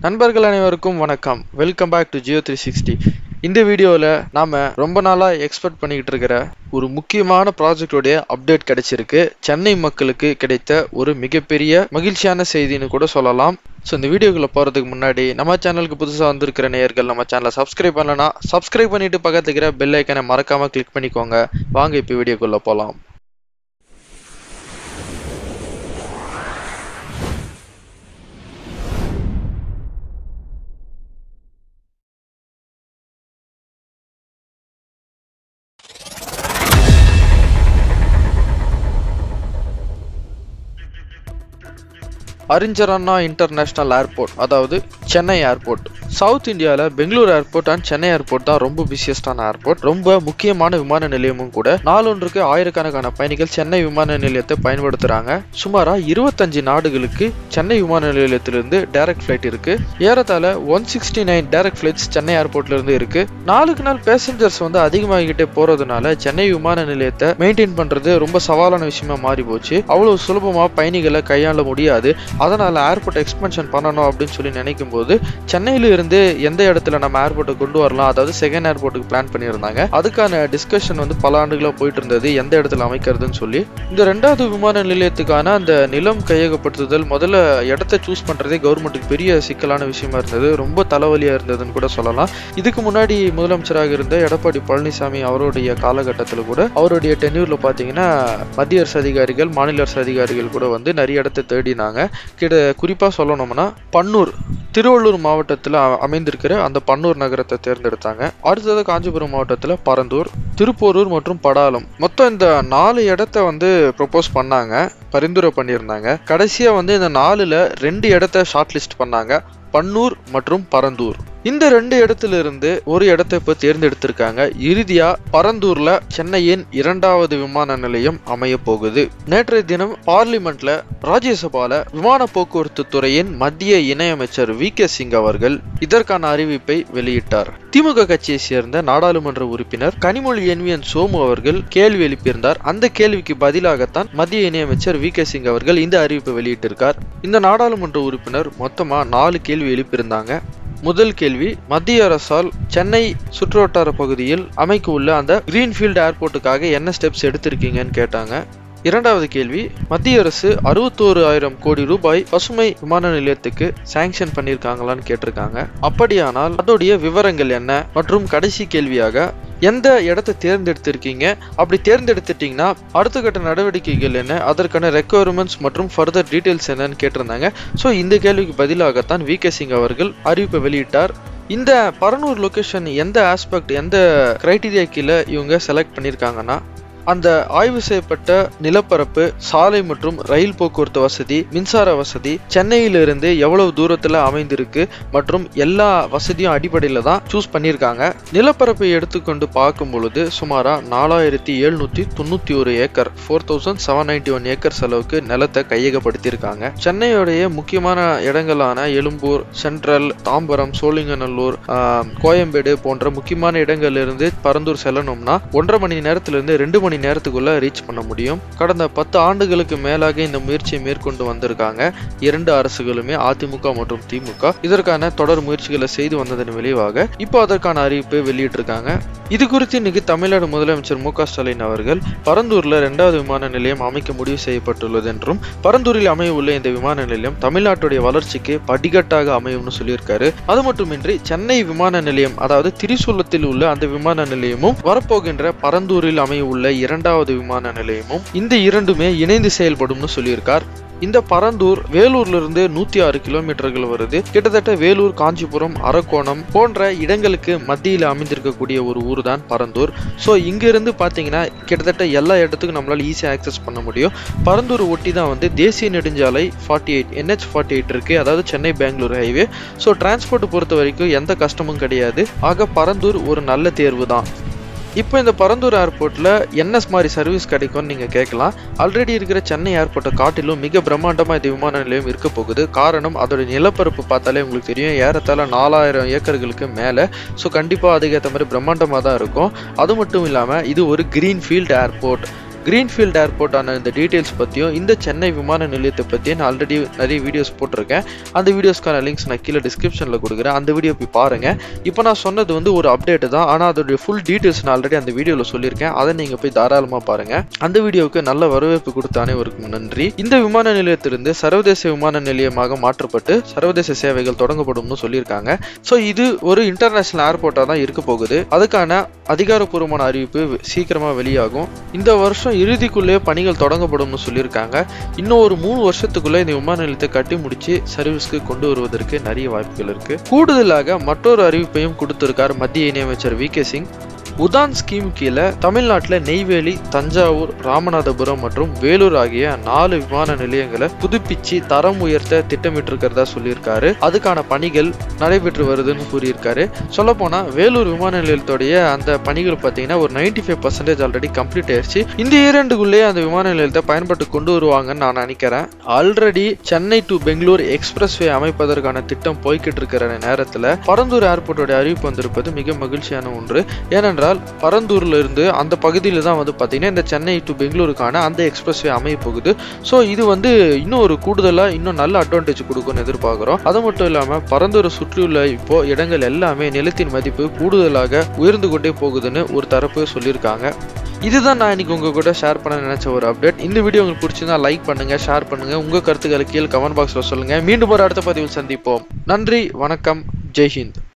நண்பர்கள் அனைவருக்கும் வணக்கம் welcome back to Jio three sixty இந்த வீடியோவில் நாம் ரொம்ப நாளாக எக்ஸ்பெக்ட் பண்ணிக்கிட்டு இருக்கிற ஒரு முக்கியமான ப்ராஜெக்டோடைய அப்டேட் கிடைச்சிருக்கு சென்னை மக்களுக்கு கிடைத்த ஒரு மிகப்பெரிய மகிழ்ச்சியான செய்தின்னு கூட சொல்லலாம் ஸோ இந்த வீடியோக்குள்ளே போகிறதுக்கு முன்னாடி நம்ம சேனலுக்கு புதுசாக வந்திருக்கிற நேயர்கள் நம்ம சேனலை சப்ஸ்கிரைப் பண்ணலனா சப்ஸ்கிரைப் பண்ணிட்டு பக்கத்துக்கு இருக்கிற பெல் ஐக்கனை மறக்காமல் கிளிக் பண்ணிக்கோங்க வாங்க இப்போ வீடியோக்குள்ளே போகலாம் அறிஞர் அண்ணா இன்டர்நேஷ்னல் ஏர்போர்ட் அதாவது சென்னை ஏர்போர்ட் சவுத் இந்தியாவில் Bangalore airport and Chennai airport தான் ரொம்ப பிஸியஸ்டான ஏர்போர்ட் ரொம்ப முக்கியமான விமான நிலையமும் கூட நாளொன்றுக்கு ஆயிரக்கணக்கான பயணிகள் சென்னை விமான நிலையத்தை பயன்படுத்துறாங்க சுமாரா இருபத்தஞ்சு நாடுகளுக்கு சென்னை விமான நிலையத்திலிருந்து டைரக்ட் ஃபிளைட் இருக்கு ஏறத்தாழ one sixty nine direct flights Chennai ஏர்போர்ட்ல இருந்து இருக்கு நாளுக்கு நாள் பேசஞ்சர்ஸ் வந்து அதிகமாகிக்கிட்டே போறதுனால சென்னை விமான நிலையத்தை மெயின்டைன் பண்றது ரொம்ப சவாலான விஷயமா மாறி போச்சு அவ்வளவு சுலபமா பயணிகளை கையாள முடியாது அதனால ஏர்போர்ட் எக்ஸ்பென்ஷன் பண்ணணும் அப்படின்னு சொல்லி நினைக்கும் போது சென்னையில இருந்து எந்த இடத்துல நம்ம ஏர்போர்ட்டை கொண்டு வரலாம் அதாவது செகண்ட் ஏர்போர்ட்டுக்கு பிளான் பண்ணியிருந்தாங்க அதுக்கான டிஸ்கஷன் வந்து பல ஆண்டுகளாக போயிட்டு இருந்தது எந்த இடத்துல அமைக்கிறதுன்னு சொல்லி இந்த ரெண்டாவது விமான நிலையத்துக்கான அந்த நிலம் கையகப்படுத்துதல் முதல்ல இடத்த சூஸ் பண்றதே கவர்மெண்ட்டுக்கு பெரிய சிக்கலான விஷயமா இருந்தது ரொம்ப தலைவலியா இருந்ததுன்னு கூட சொல்லலாம் இதுக்கு முன்னாடி முதலமைச்சராக இருந்த எடப்பாடி பழனிசாமி அவருடைய காலகட்டத்தில் கூட அவருடைய டென்யூர்ல பார்த்தீங்கன்னா மத்திய அரசு அதிகாரிகள் மாநில அரசு அதிகாரிகள் கூட வந்து நிறைய இடத்தை தேடினாங்க கிட்ட குறிப்பாக சொல்லணும்னா பன்னூர் திருவள்ளூர் மாவட்டத்தில் அமைந்திருக்கிற அந்த பன்னூர் நகரத்தை தேர்ந்தெடுத்தாங்க அடுத்தது காஞ்சிபுரம் மாவட்டத்தில் பரந்தூர் திருப்போரூர் மற்றும் படாலம் மொத்தம் இந்த நாலு இடத்த வந்து ப்ரொப்போஸ் பண்ணாங்க பரிந்துரை பண்ணியிருந்தாங்க கடைசியாக வந்து இந்த நாலுல ரெண்டு இடத்த ஷார்ட் லிஸ்ட் பண்ணாங்க பன்னூர் மற்றும் பரந்தூர் இந்த ரெண்டு இடத்துல இருந்து ஒரு இடத்தை இப்போ தேர்ந்தெடுத்திருக்காங்க இறுதியா பரந்தூர்ல சென்னையின் இரண்டாவது விமான நிலையம் அமைய போகுது நேற்றைய தினம் பார்லிமெண்ட்ல ராஜ்யசபால விமான போக்குவரத்து துறையின் மத்திய இணையமைச்சர் வி கே சிங் அவர்கள் இதற்கான அறிவிப்பை வெளியிட்டார் திமுக கட்சியை சேர்ந்த நாடாளுமன்ற உறுப்பினர் கனிமொழி என்விஎன் சோமு அவர்கள் கேள்வி எழுப்பியிருந்தார் அந்த கேள்விக்கு பதிலாகத்தான் மத்திய இணையமைச்சர் வி கே சிங் அவர்கள் இந்த அறிவிப்பை வெளியிட்டிருக்கார் இந்த நாடாளுமன்ற உறுப்பினர் மொத்தமா நாலு கேள்வி எழுப்பியிருந்தாங்க முதல் கேள்வி மத்திய அரசால் சென்னை சுற்றுவட்டார பகுதியில் அமைக்க உள்ள அந்த கிரீன்ஃபீல்டு ஏர்போர்ட்டுக்காக என்ன ஸ்டெப்ஸ் எடுத்திருக்கீங்கன்னு கேட்டாங்க இரண்டாவது கேள்வி மத்திய அரசு அறுபத்தோரு ஆயிரம் கோடி ரூபாய் பசுமை விமான நிலையத்துக்கு சாங்ஷன் பண்ணியிருக்காங்களான்னு கேட்டிருக்காங்க அப்படியானால் அதோடைய விவரங்கள் என்ன மற்றும் கடைசி கேள்வியாக எந்த இடத்தை தேர்ந்தெடுத்திருக்கீங்க அப்படி தேர்ந்தெடுத்துட்டீங்கன்னா அடுத்த கட்ட நடவடிக்கைகள் என்ன அதற்கான ரெக்குவயர்மெண்ட்ஸ் மற்றும் ஃபர்தர் டீட்டெயில்ஸ் என்னன்னு கேட்டிருந்தாங்க ஸோ இந்த கேள்விக்கு பதிலாகத்தான் வி கே சிங் அவர்கள் அறிவிப்பை வெளியிட்டார் இந்த பரனூர் லொக்கேஷன் எந்த ஆஸ்பெக்ட் எந்த கிரைட்டீரியா கீழே இவங்க செலக்ட் பண்ணியிருக்காங்கன்னா அந்த ஆய்வு செய்யப்பட்ட நிலப்பரப்பு சாலை மற்றும் ரயில் போக்குவரத்து வசதி மின்சார வசதி சென்னையிலிருந்து எவ்வளவு தூரத்துல அமைந்திருக்கு மற்றும் எல்லா வசதியும் அடிப்படையில தான் சூஸ் பண்ணியிருக்காங்க நிலப்பரப்பை எடுத்துக்கொண்டு பார்க்கும் பொழுது சுமாரா நாலாயிரத்தி எழுநூத்தி தொண்ணூத்தி ஒரு acre four thousand seven ninety one acres அளவுக்கு நிலத்தை கையகப்படுத்தியிருக்காங்க சென்னையுடைய முக்கியமான இடங்களான எழும்பூர் சென்ட்ரல் தாம்பரம் சோழிங்கநல்லூர் கோயம்பேடு போன்ற முக்கியமான இடங்கள்ல இருந்து பரந்தூர் செல்லணும்னா ஒன்றரை மணி நேரத்துல இருந்து ரெண்டு மணி நேரத்துக்குள்ள ரீச் பண்ண முடியும் கடந்த பத்து ஆண்டுகளுக்கு மேலாக இந்த முயற்சியை மேற்கொண்டு வந்திருக்காங்க இரண்டு அரசுகளுமே அதிமுக மற்றும் திமுக இதற்கான தொடர் முயற்சிகளை செய்து வந்ததன் விளைவாக இப்போ அதற்கான அறிவிப்பை வெளியிட்டிருக்காங்க இது குறித்து இன்னைக்கு தமிழ்நாடு முதலமைச்சர் மு க ஸ்டாலின் அவர்கள் பரந்தூர்ல இரண்டாவது விமான நிலையம் அமைக்க முடிவு செய்யப்பட்டுள்ளது என்றும் பரந்தூரில் அமைய உள்ள இந்த விமான நிலையம் தமிழ்நாட்டுடைய வளர்ச்சிக்கு படிக்கட்டாக அமையும்னு சொல்லியிருக்காரு அது மட்டுமின்றி சென்னை விமான நிலையம் அதாவது திரிசூலத்தில் உள்ள அந்த விமான நிலையமும் வரப்போகின்ற பரந்தூரில் அமைய உள்ள இரண்டாவது விமான நிலையமும் இந்த இரண்டுமே இணைந்து செயல்படும்னு சொல்லியிருக்கார் இந்த பரந்தூர் வேலூர்ல இருந்து நூத்தி ஆறு கிலோமீட்டர்கள் வருது கிட்டத்தட்ட வேலூர் காஞ்சிபுரம் அரக்கோணம் போன்ற இடங்களுக்கு மத்தியில் அமைந்திருக்கக்கூடிய ஒரு ஊர் தான் பரந்தூர் ஸோ இங்கிருந்து பார்த்தீங்கன்னா கிட்டத்தட்ட எல்லா இடத்துக்கும் நம்மளால ஈஸியாக ஆக்சஸ் பண்ண முடியும் பரந்தூர் ஒட்டி தான் வந்து தேசிய நெடுஞ்சாலை forty eight NH forty eight இருக்கு அதாவது Chennai Bangalore highway so transport பொறுத்த வரைக்கும் எந்த கஷ்டமும் கிடையாது ஆக பரந்தூர் ஒரு நல்ல தேர்வு தான் இப்போ இந்த பரந்தூர் ஏர்போர்ட்டில் என்எஸ் மாதிரி சர்வீஸ் கிடைக்கும்னு நீங்கள் கேட்கலாம் ஆல்ரெடி இருக்கிற சென்னை ஏர்போர்ட்டை காட்டிலும் மிக பிரம்மாண்டமாக இந்த விமான நிலையம் இருக்க போகுது காரணம் அதோட நிலப்பரப்பு பார்த்தாலே உங்களுக்கு தெரியும் ஏறத்தாழ நாலாயிரம் ஏக்கர்களுக்கு மேலே ஸோ கண்டிப்பாக அதுக்கேற்ற மாதிரி பிரம்மாண்டமாக தான் இருக்கும் அது மட்டும் இல்லாமல் இது ஒரு கிரீன் ஃபீல்ட் ஏர்போர்ட் கிரீன்ஃபீல்ட் ஏர்போர்ட்டான இந்த டீட்டெயில்ஸ் பற்றியும் இந்த சென்னை விமான நிலையத்தை பற்றியும் நான் ஆல்ரெடி நிறைய வீடியோஸ் போட்டிருக்கேன் அந்த வீடியோஸ்க்கான லிங்க்ஸ் நான் கீழே டிஸ்கிரிப்ஷனில் கொடுக்குறேன் அந்த வீடியோ போய் பாருங்கள் இப்போ நான் சொன்னது வந்து ஒரு அப்டேட் தான் ஆனால் அதோடைய ஃபுல் டீட்டெயில்ஸ் நான் ஆல்ரெடி அந்த வீடியோவில் சொல்லியிருக்கேன் அதை நீங்கள் போய் தாராளமாக பாருங்கள் அந்த வீடியோவுக்கு நல்ல வரவேற்பு கொடுத்த அனைவருக்கும் நன்றி இந்த விமான நிலையத்திலிருந்து சர்வதேச விமான நிலையமாக மாற்றப்பட்டு சர்வதேச சேவைகள் தொடங்கப்படும்னு சொல்லியிருக்காங்க ஸோ இது ஒரு இன்டர்நேஷனல் ஏர்போர்ட்டாக தான் இருக்க போகுது அதுக்கான அதிகாரப்பூர்வமான அறிவிப்பு வெ- சீக்கிரமா வெளியாகும் இந்த வருஷம் இறுதிக்குள்ளே பணிகள் தொடங்கப்படும்னு சொல்லியிருக்காங்க இன்னும் ஒரு மூணு வருஷத்துக்குள்ள இந்த விமான நிலையத்தை கட்டி முடிச்சு சர்வீஸ்க்கு கொண்டு வருவதற்கு நிறைய வாய்ப்புகள் இருக்கு கூடுதலாக மற்றொரு அறிவிப்பையும் கொடுத்திருக்கார் மத்திய இணையமைச்சர் வி கே சிங் உதான் ஸ்கீம் கீழே தமிழ்நாட்டில் நெய்வேலி தஞ்சாவூர் ராமநாதபுரம் மற்றும் வேலூர் ஆகிய நாலு விமான நிலையங்களை புதுப்பிச்சு தரம் உயர்த்த திட்டமிட்டிருக்கிறதா சொல்லியிருக்காரு அதுக்கான பணிகள் நடைபெற்று வருதுன்னு கூறியிருக்காரு சொல்லப்போனா வேலூர் விமான நிலையத்துடைய அந்த பணிகள் பார்த்தீங்கன்னா ஒரு 95% ஃபைவ் பர்சன்டேஜ் ஆல்ரெடி கம்ப்ளீட் ஆயிடுச்சு இந்த இரண்டுக்குள்ளேயே அந்த விமான நிலையத்தை பயன்பட்டு கொண்டு வருவாங்கன்னு நான் நினைக்கிறேன் already Chennai to Bangalore expressway அமைப்பதற்கான திட்டம் போய்கிட்டு இருக்கிற நேரத்தில் பரந்தூர் ஏர்போர்ட்டோட அறிவிப்பு வந்திருப்பது மிக மகிழ்ச்சியான ஒன்று ஏனென்றால் பரந்தூர்ல இருந்து அந்த பகுதியில் தான் வந்து பார்த்தீங்கன்னா இந்த சென்னை டு பெங்களூருக்கான அந்த எக்ஸ்பிரஸ் வே அமைய போகுது ஸோ இது வந்து இன்னும் ஒரு கூடுதலாக இன்னும் நல்ல அட்வான்டேஜ் கொடுக்கும்னு எதிர்பார்க்குறோம் அது மட்டும் இல்லாமல் பரந்தூரை சுற்றியுள்ள இப்போ இடங்கள் எல்லாமே நிலத்தின் மதிப்பு கூடுதலாக உயர்ந்து கொண்டே போகுதுன்னு ஒரு தரப்பு சொல்லியிருக்காங்க இதுதான் நான் இன்னைக்கு உங்க கூட ஷேர் பண்ண நினைச்ச ஒரு அப்டேட் இந்த வீடியோ உங்களுக்கு பிடிச்சிருந்தா லைக் பண்ணுங்க ஷேர் பண்ணுங்க உங்க கருத்துக்களை கீழே கமெண்ட் பாக்ஸ்ல சொல்லுங்க மீண்டும் ஒரு அடுத்த பதிவில் சந்திப்போம் நன்றி வணக்கம் ஜெய்ஹிந்த்